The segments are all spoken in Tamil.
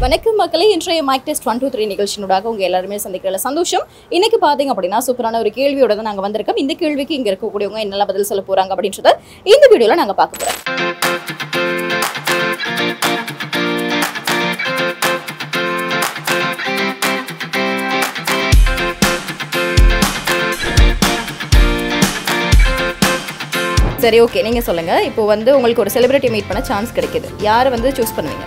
வணக்கம் மக்களே இன்றைய mic test one two three நிகழ்ச்சியினூடாக உங்க எல்லாருமே சந்திக்கிறதுல சந்தோஷம் இன்னைக்கு பாத்தீங்க அப்படின்னா சூப்பரான ஒரு கேள்வியோட தான் நாங்க வந்திருக்கோம் இந்த கேள்விக்கு இங்க இருக்கக்கூடியவங்க என்னெல்லாம் பதில் சொல்ல போறாங்க அப்படின்றத இந்த வீடியோல நாங்க பார்க்க போறோம் சரி ஓகே நீங்க சொல்லுங்க இப்போ வந்து உங்களுக்கு ஒரு செலிபிரிட்டி மீட் பண்ண சான்ஸ் கிடைக்குது யாரை வந்து சூஸ் பண்ணுவீங்க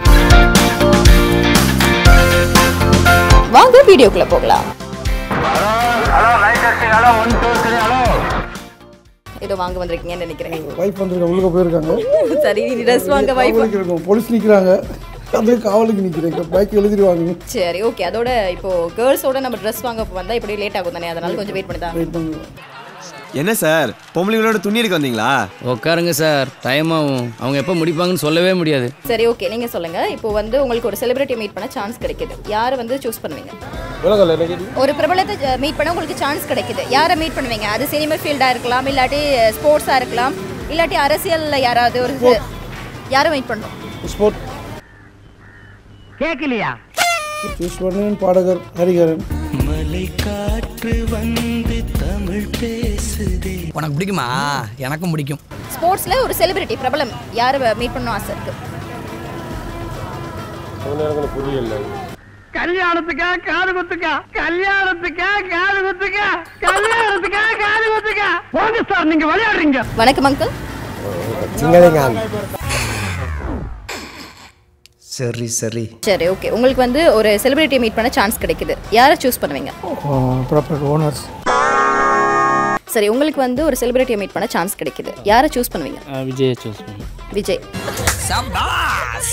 வாங்க வீடியோக்குள்ள போகலாம் hello light testing hello one two three hello ஏதோ வாங்க வந்திருக்கீங்கன்னு நினைக்கிறேன் வைஃப் வந்திருக்க உள்ளுக்க போயிருக்காங்க சரி ட்ரெஸ் வாங்க வைஃப் காவலுக்கு இருக்கும் போலீஸ் நிற்கிறாங்க அந்த காவலுக்கு நிற்கிறேன் பைக் எழுதிடுவாங்க சரி ஓகே அதோட இப்போ கேர்ள்ஸோட நம்ம ட்ரெஸ் வாங்க வந்தா இப்படி லேட் ஆகும் தானே அதனால கொஞ்சம் வெயிட் பண்ணி தான் வெயிட் பண்ணுவோம் என்ன சார் பொம்பளைங்களோட துணி எடுக்க வந்தீங்களா உட்காருங்க சார் டைம் ஆகும் அவங்க எப்போ முடிப்பாங்கன்னு சொல்லவே முடியாது சரி ஓகே நீங்க சொல்லுங்க இப்போ வந்து உங்களுக்கு ஒரு செலிபிரிட்டி மீட் பண்ண சான்ஸ் கிடைக்குது யாரை வந்து சூஸ் பண்ணுவீங்க விலகல எனக்கு ஒரு பிரபலத்தை மீட் பண்ண உங்களுக்கு சான்ஸ் கிடைக்குது யாரை மீட் பண்ணுவீங்க அது சினிமா ஃபீல்டா இருக்கலாம் இல்லாட்டி ஸ்போர்ட்ஸா இருக்கலாம் இல்லாட்டி அரசியல்ல யாராவது ஒரு யாரை மீட் பண்ணுறோம் ஸ்போர்ட் கேட்கலையா சூஸ் பண்ணுவேன் பாடகர் ஹரிகரன் உனக்கு பிடிக்குமா எனக்கும் பிடிக்கும் ஸ்போர்ட்ஸ்ல ஒரு செலிபிரிட்டி பிரபலம் யாரை மீட் பண்ணணும் ஆசை இருக்கு கல்யாணத்துக்கா காது குத்துக்கா கல்யாணத்துக்கா காது குத்துக்கா கல்யாணத்துக்கா காது குத்துக்கா போங்க சார் நீங்க விளையாடுறீங்க வணக்கம் அங்கிள் சரி சரி சரி ஓகே உங்களுக்கு வந்து ஒரு செலிபிரிட்டி மீட் பண்ண சான்ஸ் கிடைக்குது யாரை சூஸ் பண்ணுவீங்க ப்ராப்பர் ஓனர்ஸ் சரி உங்களுக்கு வந்து ஒரு செலிபிரிட்டியை மீட் பண்ண சான்ஸ் கிடைக்குது யாரை சூஸ் பண்ணுவீங்க விஜய் சூஸ் பண்ணு விஜய் சபாஸ்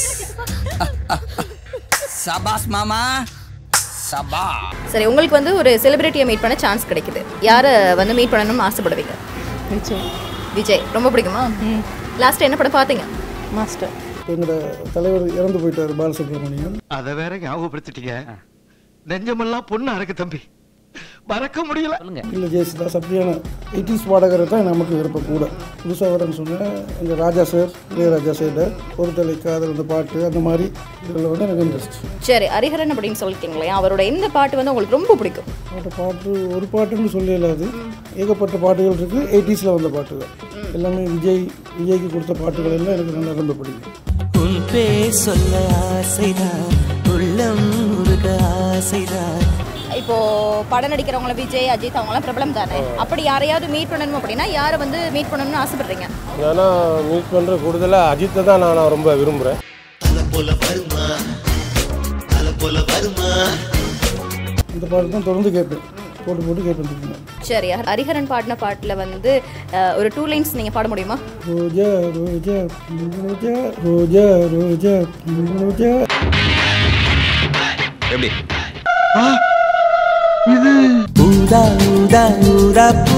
சபாஸ் மாமா சபா சரி உங்களுக்கு வந்து ஒரு செலிபிரிட்டியை மீட் பண்ண சான்ஸ் கிடைக்குது யாரை வந்து மீட் பண்ணணும்னு ஆசைப்படுவீங்க விஜய் விஜய் ரொம்ப பிடிக்குமா லாஸ்ட் என்ன படம் பார்த்தீங்க மாஸ்டர் எங்களோட தலைவர் இறந்து போயிட்டார் பாலசுப்ரமணியம் அத வேற ஞாபகப்படுத்திட்டீங்க நெஞ்சமெல்லாம் பொண்ணு அறக்கு தம்பி மறக்க முடியல இல்லை ஜெயசுதாஸ் அப்படியான எயிட்டிஸ் பாடகரை தான் நமக்கு விருப்பம் கூட புதுசாக வரேன்னு சொன்னேன் எங்கள் ராஜா சார் இளையராஜா சார்ட ஒரு தலை காதல் அந்த பாட்டு அந்த மாதிரி இதில் வந்து எனக்கு இன்ட்ரெஸ்ட் சரி ஹரிஹரன் அப்படின்னு சொல்லிட்டீங்களே அவரோட எந்த பாட்டு வந்து உங்களுக்கு ரொம்ப பிடிக்கும் அவரோட பாட்டு ஒரு பாட்டுன்னு சொல்லல அது ஏகப்பட்ட பாட்டுகள் இருக்குது எயிட்டிஸில் வந்த பாட்டுகள் எல்லாமே விஜய் விஜய்க்கு கொடுத்த பாட்டுகள் எல்லாம் எனக்கு நல்லா ரொம்ப பிடிக்கும் உன் பேர் சொல்ல ஆசைதான் உள்ளம் முருக ஆசைதான் இப்போ படம் நடிக்கிறவங்கள விஜய் அஜித் அவங்களாம் பிரபலம் தானே அப்படி யாரையாவது மீட் பண்ணணும் அப்படின்னா யாரை வந்து மீட் பண்ணணும்னு ஆசைப்படுறீங்க ஆனால் மீட் பண்ணுற கூடுதலாக அஜித்தை தான் நான் ரொம்ப விரும்புகிறேன் இந்த பாட்டு தான் தொடர்ந்து கேட்பேன் போட்டு போட்டு கேட்பேன் திரும்ப. சரி ஹரிஹரன் பாடின பாட்டில் வந்து அஹ், ஒரு டூ லைன்ஸ் நீங்கள் பாட முடியுமா ரோஜா ரோஜா ரோஜா ரோஜா ரோஜா ரோஜா எப்படி ஊதா ஊதா ஊதா பூ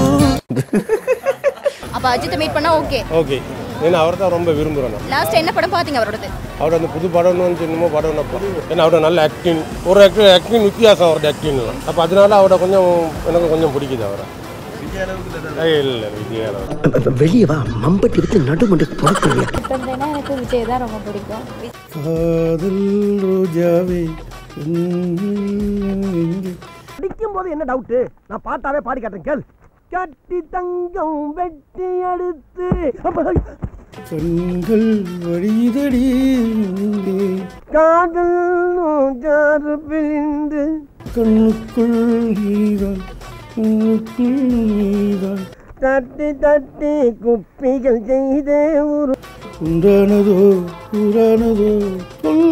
அப்போ அஜித்தை மீட் பண்ணால் ஓகே ஓகே ஏன்னா அவர் தான் ரொம்ப விரும்புகிறேன் நான் லாஸ்ட் என்ன படம் பார்த்தீங்க அவரோடது அவரோட அந்த புது படம்னு வந்து என்னமோ படம் ஏன்னா அவரோட நல்ல ஆக்டிங் ஒரு ஆக்டிங் ஆக்டிங் வித்தியாசம் அவரோட ஆக்டிங்லாம் அப்போ அதனால அவரோட கொஞ்சம் எனக்கு கொஞ்சம் பிடிக்குது அவரை ஏய், இல்லை விஜய் அளவு. வெளியே வா மம்பட்டி எடுத்து நடுமண்டு பொறுக்கலையா பண்ணுறேன்னா எனக்கு விஜய் தான் ரொம்ப பிடிக்கும் காதல் ரோஜாவே எங்கே அடிக்கும் போது என்ன டவுட் நான் பார்த்தாவே பாடி காட்டுறேன் கேள் கட்டி தங்கம் வெட்டி எடுத்து கண்கள் வழிதடி எங்கே? காதல் நோஜாறு பிழிந்து கண்ணுக்குள் நீதான் கண்ணுக்குள் நீதான் தட்டி தட்டி குப்பிகள் செய்தே ஒரு உண்டானதோ ஊரானதோ சொல்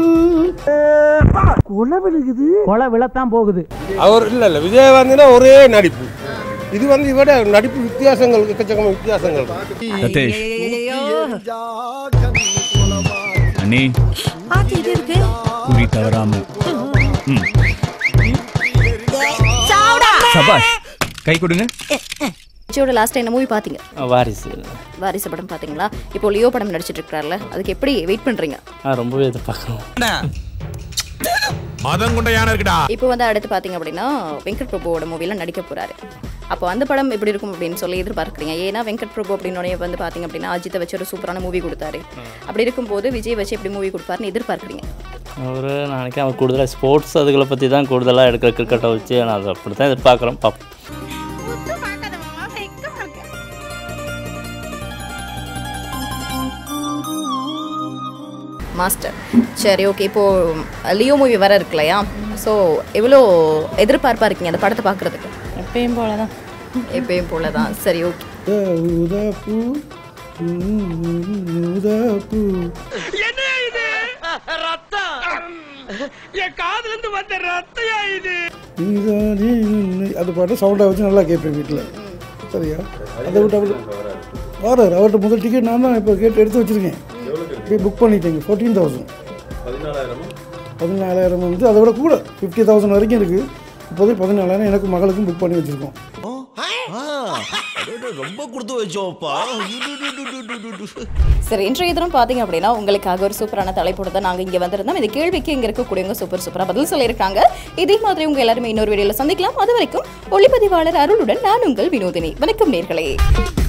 கொலை விழுகுது கொலை விழத்தான் போகுது அவர் இல்லை இல்லை விஜய் வந்துன்னா ஒரே நடிப்பு இது வந்து இவட நடிப்பு வித்தியாசங்கள் எக்கச்சக்கமான வித்தியாசங்கள் இருக்கு. அண்ணி குறி தவறாம ம். சபாஷ் கை கொடுங்க விஜயோட லாஸ்ட் என்ன மூவி பார்த்தீங்க வாரிசு வாரிசு படம் பார்த்தீங்களா இப்போ லியோ படம் நடிச்சிட்டு இருக்காருல்ல அதுக்கு எப்படி வெயிட் பண்ணுறீங்க ஆ ரொம்பவே எதிர்பார்க்குறோம் மதம் கொண்ட யானை இருக்குடா இப்போ வந்து அடுத்து பார்த்தீங்க அப்படின்னா வெங்கட் பிரபுவோட மூவியில் நடிக்க போறாரு அப்போ அந்த படம் எப்படி இருக்கும் அப்படின்னு சொல்லி எதிர்பார்க்குறீங்க ஏன்னா வெங்கட் பிரபு அப்படின்னோடனே வந்து பார்த்தீங்க அப்படின்னா அஜித்தை வச்சு ஒரு சூப்பரான மூவி கொடுத்தாரு அப்படி இருக்கும்போது விஜய் வச்சு எப்படி மூவி கொடுப்பாருன்னு எதிர்பார்க்குறீங்க அவர் நான் நினைக்கிறேன் அவர் கூடுதலாக ஸ்போர்ட்ஸ் அதுகளை பற்றி தான் கூடுதலாக எடுக்கிற கிரிக்கெட்டை வச்சு நான் அதை அப்படி தான் எதிர்பார்க்குறேன் பாப்போம் மாஸ்டர் சரி ஓகே இப்போ லியோ மூவி வர இருக்கு இல்லையா ஸோ எவ்வளோ எதிர்பார்ப்பா இருக்கீங்க அந்த படத்தை பார்க்குறதுக்கு எப்பயும் போல தான் எப்பயும் போல தான் சரி ஓகே ஊதா பூ ஊதா பூ என்ன இது ரத்தம் என் காதுல இருந்து வந்த ரத்தையா இது நீதானே உன்னை- அந்த பாட்டை சவுண்டாக வச்சு நல்லா கேட்பேன் வீட்டில் சரியா அதை விட்டு அவர் வராரு அவர்கிட்ட முதல் டிக்கெட் நான் தான் இப்போ கேட்டு எடுத்து வச்சுருக்கேன் போய் புக் பண்ணிட்டேங்க ஃபோர்டீன் தௌசண்ட் பதினாலாயிரம் வந்து அதை விட கூட ஃபிஃப்டி தௌசண்ட் வரைக்கும் இருக்குது இப்போதைக்கு பதினாலாயிரம் எனக்கு மகளுக்கும் புக் பண்ணி வச்சுருக்கோம் ரொம்ப கொடுத்து வச்சோப்பா சரி இன்றைய தினம் பார்த்தீங்க அப்படின்னா உங்களுக்காக ஒரு சூப்பரான தலைப்போடு தான் நாங்கள் இங்கே வந்திருந்தோம் இந்த கேள்விக்கு இங்கே இருக்கக்கூடியவங்க சூப்பர் சூப்பராக பதில் சொல்லியிருக்காங்க இதே மாதிரி உங்க எல்லாருமே இன்னொரு வீடியோவில் சந்திக்கலாம் அது வரைக்கும் ஒளிப்பதிவாளர் அருளுடன் நான் உங்கள் வினோதினி வணக்கம் நேர்களே